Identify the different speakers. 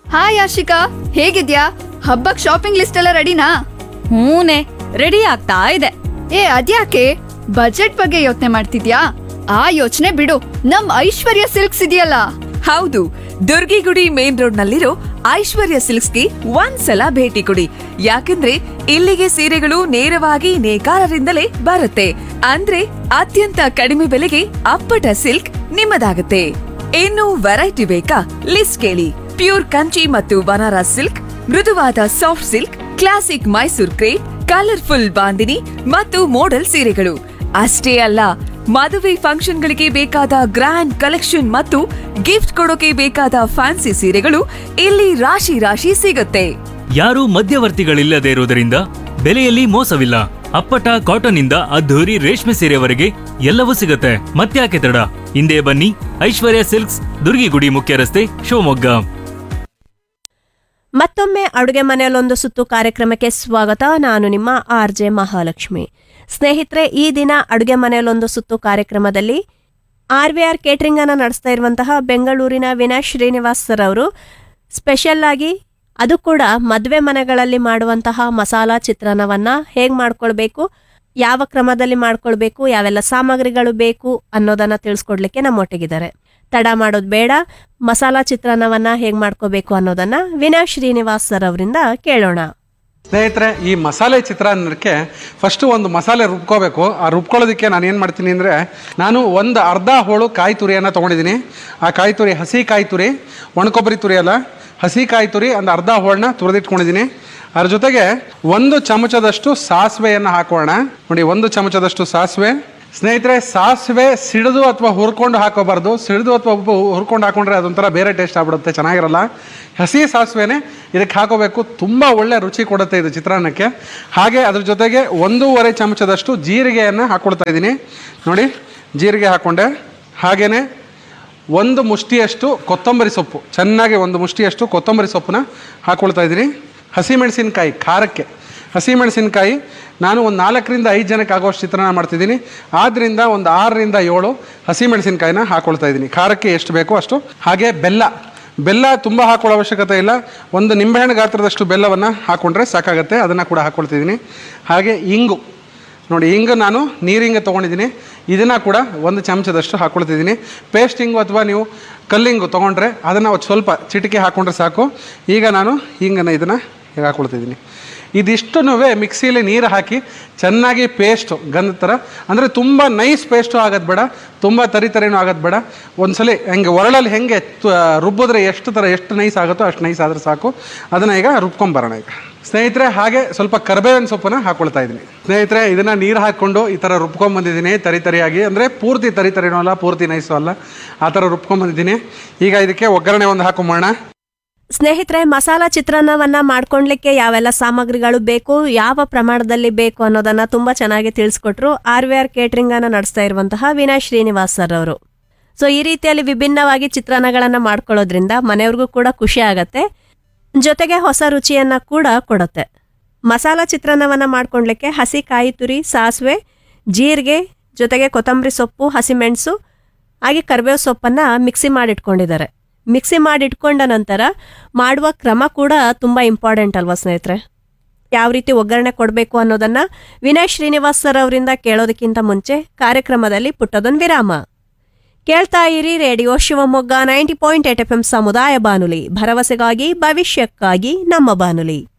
Speaker 1: hi Ashika ಹೇಗಿದ್ಯಾ ಹಬ್ಬಕ್ shopping list ಎಲ್ಲ ರೆಡಿನಾ
Speaker 2: ಹೂನೆ ರೆಡಿ ಆಗ್ತಾ ಇದೆ
Speaker 1: ಏ ಅದ್ಯಾಕೆ ಬಜೆಟ್ ಬಗ್ಗೆ ಯೋಚನೆ ಮಾಡ್ತಿದ್ಯಾ ಆ ಯೋಚನೆ ಬಿಡು ನಮ್ ಐಶ್ವರ್ಯ ಸಿಲ್ಕ್ಸ್ ಇದೆಯಲ್ಲ
Speaker 3: ಹೌದು ದುರ್ಗಿಗುಡಿ ಮೇನ್ ರೋಡ್ ನಲ್ಲಿರೋ ಐಶ್ವರ್ಯ ಸಿಲ್ಕ್ಸ್ಗೆ ಒಂದ್ಸಲ ಭೇಟಿ ಕೊಡಿ ಯಾಕಂದ್ರೆ ಇಲ್ಲಿಗೆ ಸೀರೆಗಳು ನೇರವಾಗಿ ನೇಕಾರರಿಂದಲೇ ಬರುತ್ತೆ ಅಂದ್ರೆ ಅತ್ಯಂತ ಕಡಿಮೆ ಬೆಲೆಗೆ ಅಪ್ಪಟ ಸಿಲ್ಕ್ ನಿಮ್ಮದಾಗುತ್ತೆ ಇನ್ನು ವೆರೈಟಿ ಬೇಕಾ ಲಿಸ್ಟ್ ಕೇಳಿ ಪ್ಯೂರ್ ಕಂಚಿ ಮತ್ತು ಬನಾರಸ್ ಸಿಲ್ಕ್ ಮೃದುವಾದ soft silk classic Mysore crepe colourful Bandhini ಮತ್ತು ಮೋಡಲ್ ಸೀರೆಗಳು ಅಷ್ಟೇ ಅಲ್ಲ ಮದುವೆ ಫಂಕ್ಷನ್ಗಳಿಗೆ ಬೇಕಾದ ಗ್ರ್ಯಾಂಡ್ ಕಲೆಕ್ಷನ್ ಮತ್ತು ಗಿಫ್ಟ್ ಕೊಡೋಕೆ ಬೇಕಾದ ಫ್ಯಾನ್ಸಿ ಸೀರೆಗಳು ಇಲ್ಲಿ ರಾಶಿ ರಾಶಿ ಸಿಗುತ್ತೆ
Speaker 4: ಯಾರೂ ಮಧ್ಯವರ್ತಿಗಳಿಲ್ಲದೆ ಇರುವುದರಿಂದ ಬೆಲೆಯಲ್ಲಿ ಮೋಸವಿಲ್ಲ ಅಪ್ಪಟ ಕಾಟನ್ ಇಂದ ಅದ್ಧೂರಿ ರೇಷ್ಮೆ ಸೀರೆವರೆಗೆ ಎಲ್ಲವೂ ಸಿಗುತ್ತೆ ಮತ್ತ್ಯಾಕೆ ತಡ ಹಿಂದೆ ಬನ್ನಿ ಐಶ್ವರ್ಯ ಸಿಲ್ಕ್ಸ್ ದುರ್ಗಿಗುಡಿ ಮುಖ್ಯ ರಸ್ತೆ ಶಿವಮೊಗ್ಗ
Speaker 5: ಮತ್ತೊಮ್ಮೆ ಅಡುಗೆ ಮನೆಯಲ್ಲೊಂದು ಸುತ್ತು ಕಾರ್ಯಕ್ರಮಕ್ಕೆ ಸ್ವಾಗತ ನಾನು ನಿಮ್ಮ ಆರ್ ಜೆ ಮಹಾಲಕ್ಷ್ಮಿ ಸ್ನೇಹಿತರೆ ಈ ದಿನ ಅಡುಗೆ ಮನೆಯಲ್ಲೊಂದು ಸುತ್ತು ಕಾರ್ಯಕ್ರಮದಲ್ಲಿ ಆರ್ ವಿ ಆರ್ ಕೇಟ್ರಿಂಗ್ ಅನ್ನ ನಡೆಸ್ತಾ ಇರುವಂತಹ ಬೆಂಗಳೂರಿನ ವಿನಾಶ್ ಶ್ರೀನಿವಾಸ್ ಸರ್ ಅವರು ಸ್ಪೆಷಲ್ ಆಗಿ ಅದು ಕೂಡ ಮದುವೆ ಮನೆಗಳಲ್ಲಿ ಮಾಡುವಂತಹ ಮಸಾಲಾ ಚಿತ್ರಾನ್ನವನ್ನ ಹೇಗೆ ಮಾಡ್ಕೊಳ್ಬೇಕು ಯಾವ ಕ್ರಮದಲ್ಲಿ ಮಾಡ್ಕೊಳ್ಬೇಕು ಯಾವೆಲ್ಲ ಸಾಮಗ್ರಿಗಳು ಬೇಕು ಅನ್ನೋದನ್ನ ತಿಳಿಸ್ಕೊಡ್ಲಿಕ್ಕೆ ನಮ್ಮೊಟ್ಟಿಗಿದ್ದಾರೆ ತಡ ಮಾಡೋದು ಬೇಡ ಮಸಾಲಾ ಚಿತ್ರಾನ್ನವನ್ನ ಹೇಗೆ ಮಾಡ್ಕೋಬೇಕು ಅನ್ನೋದನ್ನ ವಿನಾಶ್ ಶ್ರೀನಿವಾಸ್ ಸರ್ ಅವರಿಂದ ಕೇಳೋಣ
Speaker 6: ಸ್ನೇಹಿತರೆ ಈ ಮಸಾಲೆ ಚಿತ್ರಾನ್ನಕ್ಕೆ ಫಸ್ಟು ಒಂದು ಮಸಾಲೆ ರುಬ್ಕೋಬೇಕು ಆ ರುಬ್ಕೊಳ್ಳೋದಕ್ಕೆ ನಾನು ಏನು ಮಾಡ್ತೀನಿ ಅಂದರೆ ನಾನು ಒಂದು ಅರ್ಧ ಹೋಳು ಕಾಯಿ ತುರಿಯನ್ನು ತೊಗೊಂಡಿದ್ದೀನಿ ಆ ಕಾಯಿ ತುರಿ ಹಸಿ ಕಾಯಿ ತುರಿ ಒಣಕೊಬ್ಬರಿ ತುರಿ ಅಲ್ಲ ಹಸಿ ಕಾಯಿ ತುರಿ ಒಂದು ಅರ್ಧ ಹೋಳನ್ನ ತುರಿದಿಟ್ಕೊಂಡಿದ್ದೀನಿ ಅದ್ರ ಜೊತೆಗೆ ಒಂದು ಚಮಚದಷ್ಟು ಸಾಸಿವೆಯನ್ನು ಹಾಕೋಣ ನೋಡಿ ಒಂದು ಚಮಚದಷ್ಟು ಸಾಸಿವೆ ಸ್ನೇಹಿತರೆ ಸಾಸಿವೆ ಸಿಡಿದು ಅಥವಾ ಹುರ್ಕೊಂಡು ಹಾಕೋಬಾರ್ದು ಸಿಡಿದು ಅಥವಾ ಹುರ್ಕೊಂಡು ಹಾಕೊಂಡ್ರೆ ಅದೊಂಥರ ಬೇರೆ ಟೇಸ್ಟ್ ಆಗ್ಬಿಡುತ್ತೆ ಚೆನ್ನಾಗಿರಲ್ಲ ಹಸಿ ಸಾಸಿವೆನೇ ಇದಕ್ಕೆ ಹಾಕೋಬೇಕು ತುಂಬ ಒಳ್ಳೆ ರುಚಿ ಕೊಡುತ್ತೆ ಇದು ಚಿತ್ರಾನ್ನಕ್ಕೆ ಹಾಗೆ ಅದ್ರ ಜೊತೆಗೆ ಒಂದೂವರೆ ಚಮಚದಷ್ಟು ಜೀರಿಗೆಯನ್ನು ಹಾಕ್ಕೊಳ್ತಾ ಇದ್ದೀನಿ ನೋಡಿ ಜೀರಿಗೆ ಹಾಕ್ಕೊಂಡೆ ಹಾಗೆಯೇ ಒಂದು ಮುಷ್ಟಿಯಷ್ಟು ಕೊತ್ತಂಬರಿ ಸೊಪ್ಪು ಚೆನ್ನಾಗಿ ಒಂದು ಮುಷ್ಟಿಯಷ್ಟು ಕೊತ್ತಂಬರಿ ಸೊಪ್ಪನ್ನ ಹಾಕ್ಕೊಳ್ತಾ ಇದ್ದೀನಿ ಹಸಿಮೆಣಸಿನ್ಕಾಯಿ ಖಾರಕ್ಕೆ ಹಸಿಮೆಣಸಿನ್ಕಾಯಿ ನಾನು ಒಂದು ನಾಲ್ಕರಿಂದ ಐದು ಜನಕ್ಕೆ ಆಗೋಷ್ಟು ಚಿತ್ರಾನ್ನ ಮಾಡ್ತಿದ್ದೀನಿ ಆದ್ದರಿಂದ ಒಂದು ಆರರಿಂದ ಏಳು ಹಸಿಮೆಣಸಿನ್ಕಾಯಿನ ಹಾಕ್ಕೊಳ್ತಾ ಇದ್ದೀನಿ ಖಾರಕ್ಕೆ ಎಷ್ಟು ಬೇಕೋ ಅಷ್ಟು ಹಾಗೆ ಬೆಲ್ಲ ಬೆಲ್ಲ ತುಂಬ ಹಾಕೊಳ್ಳೋ ಅವಶ್ಯಕತೆ ಇಲ್ಲ ಒಂದು ನಿಂಬೆಹಣ್ಣು ಗಾತ್ರದಷ್ಟು ಬೆಲ್ಲವನ್ನು ಹಾಕ್ಕೊಂಡ್ರೆ ಸಾಕಾಗುತ್ತೆ ಅದನ್ನು ಕೂಡ ಹಾಕ್ಕೊಳ್ತಿದ್ದೀನಿ ಹಾಗೆ ಇಂಗು ನೋಡಿ ಹಿಂಗೆ ನಾನು ನೀರಿಂಗೆ ತೊಗೊಂಡಿದ್ದೀನಿ ಇದನ್ನು ಕೂಡ ಒಂದು ಚಮಚದಷ್ಟು ಹಾಕ್ಕೊಳ್ತಿದ್ದೀನಿ ಪೇಸ್ಟ್ ಹಿಂಗು ಅಥವಾ ನೀವು ಕಲ್ಲಿಂಗು ತೊಗೊಂಡ್ರೆ ಅದನ್ನು ಸ್ವಲ್ಪ ಚಿಟಿಕೆ ಹಾಕ್ಕೊಂಡ್ರೆ ಸಾಕು ಈಗ ನಾನು ಹಿಂಗನ್ನು ಇದನ್ನು ಈಗ ಹಾಕ್ಕೊಳ್ತಿದ್ದೀನಿ ಇದಿಷ್ಟೂ ಮಿಕ್ಸಿಲಿ ನೀರು ಹಾಕಿ ಚೆನ್ನಾಗಿ ಪೇಸ್ಟು ಗಂಧ ಥರ ಅಂದರೆ ತುಂಬ ನೈಸ್ ಪೇಸ್ಟು ಆಗೋದು ಬೇಡ ತುಂಬ ತರಿ ತರಿನೂ ಆಗೋದು ಬೇಡ ಒಂದ್ಸಲಿ ಹೆಂಗೆ ಒರಳಲ್ಲಿ ಹೆಂಗೆ ತು- ರುಬ್ಬಿದ್ರೆ ಎಷ್ಟು ಥರ ಎಷ್ಟು ನೈಸ್ ಆಗುತ್ತೋ ಅಷ್ಟು ನೈಸ್ ಆದರೆ ಸಾಕು ಅದನ್ನು ಈಗ ರುಬ್ಕೊಂಬರೋಣ ಈಗ ಸ್ನೇಹಿತರೆ ಹಾಗೆ ಸ್ವಲ್ಪ ಕರ್ಬೇವಿನ ಸೊಪ್ಪನ್ನ ಹಾಕ್ಕೊಳ್ತಾ ಇದ್ದೀನಿ ಸ್ನೇಹಿತರೆ ಇದನ್ನು ನೀರು ಹಾಕ್ಕೊಂಡು ಈ ಥರ ರುಬ್ಕೊಂಬಂದಿದ್ದೀನಿ ತರಿ ತರಿಯಾಗಿ ಅಂದರೆ ಪೂರ್ತಿ ತರಿ ತರಿನೂ ಅಲ್ಲ ಪೂರ್ತಿ ನೈಸು ಅಲ್ಲ ಆ ಥರ ರುಬ್ಕೊಂಬಂದಿದ್ದೀನಿ ಈಗ ಇದಕ್ಕೆ ಒಗ್ಗರಣೆ ಒಂದು ಹಾಕೊಂಬೋಣ
Speaker 5: ಸ್ನೇಹಿತರೆ ಮಸಾಲಾ ಚಿತ್ರಾನ್ನವನ್ನ ಮಾಡ್ಕೊಳ್ಲಿಕ್ಕೆ ಯಾವೆಲ್ಲ ಸಾಮಗ್ರಿಗಳು ಬೇಕು ಯಾವ ಪ್ರಮಾಣದಲ್ಲಿ ಬೇಕು ಅನ್ನೋದನ್ನ ತುಂಬಾ ಚೆನ್ನಾಗಿ ತಿಳಿಸ್ಕೊಟ್ರು ಆರ್ ವಿ ಆರ್ ಕೇಟರಿಂಗ್ ಅನ್ನ ನಡೆಸ್ತಾ ಇರುವಂತಹ ವಿನಾಶ್ ಶ್ರೀನಿವಾಸ್ ಸರ್ ಅವರು ಸೊ ಈ ರೀತಿಯಲ್ಲಿ ವಿಭಿನ್ನವಾಗಿ ಚಿತ್ರಾನ್ನಗಳನ್ನ ಮಾಡ್ಕೊಳ್ಳೋದ್ರಿಂದ ಮನೆಯವ್ರಿಗೂ ಕೂಡ ಖುಷಿ ಆಗತ್ತೆ ಜೊತೆಗೆ ಹೊಸ ರುಚಿಯನ್ನ ಕೂಡ ಕೊಡುತ್ತೆ ಮಸಾಲಾ ಚಿತ್ರಾನ್ನವನ್ನ ಮಾಡ್ಕೊಳ್ಲಿಕ್ಕೆ ಹಸಿ ಕಾಯಿ ತುರಿ ಸಾಸಿವೆ ಜೀರಿಗೆ ಜೊತೆಗೆ ಕೊತ್ತಂಬರಿ ಸೊಪ್ಪು ಹಸಿಮೆಣಸು ಹಾಗೆ ಕರಿಬೇವು ಸೊಪ್ಪನ್ನ ಮಿಕ್ಸಿ ಮಾಡಿಟ್ಕೊಂಡಿದ್ದಾರೆ ಮಿಕ್ಸಿ ಮಾಡಿಟ್ಕೊಂಡ ನಂತರ ಮಾಡುವ ಕ್ರಮ ಕೂಡ ತುಂಬ ಇಂಪಾರ್ಟೆಂಟ್ ಅಲ್ವಾ ಸ್ನೇಹಿತರೆ ಯಾವ ರೀತಿ ಒಗ್ಗರಣೆ ಕೊಡಬೇಕು ಅನ್ನೋದನ್ನ ವಿನಯ್ ಶ್ರೀನಿವಾಸ್ ಸರ್ ಅವರಿಂದ ಕೇಳೋದಕ್ಕಿಂತ ಮುಂಚೆ ಕಾರ್ಯಕ್ರಮದಲ್ಲಿ ಪುಟ್ಟದೊಂದು ವಿರಾಮ ಕೇಳ್ತಾ ಇರಿ radio Shivamogga ninety point eight F M ಸಮುದಾಯ ಬಾನುಲಿ ಭರವಸೆಗಾಗಿ ಭವಿಷ್ಯಕ್ಕಾಗಿ ನಮ್ಮ ಬಾನುಲಿ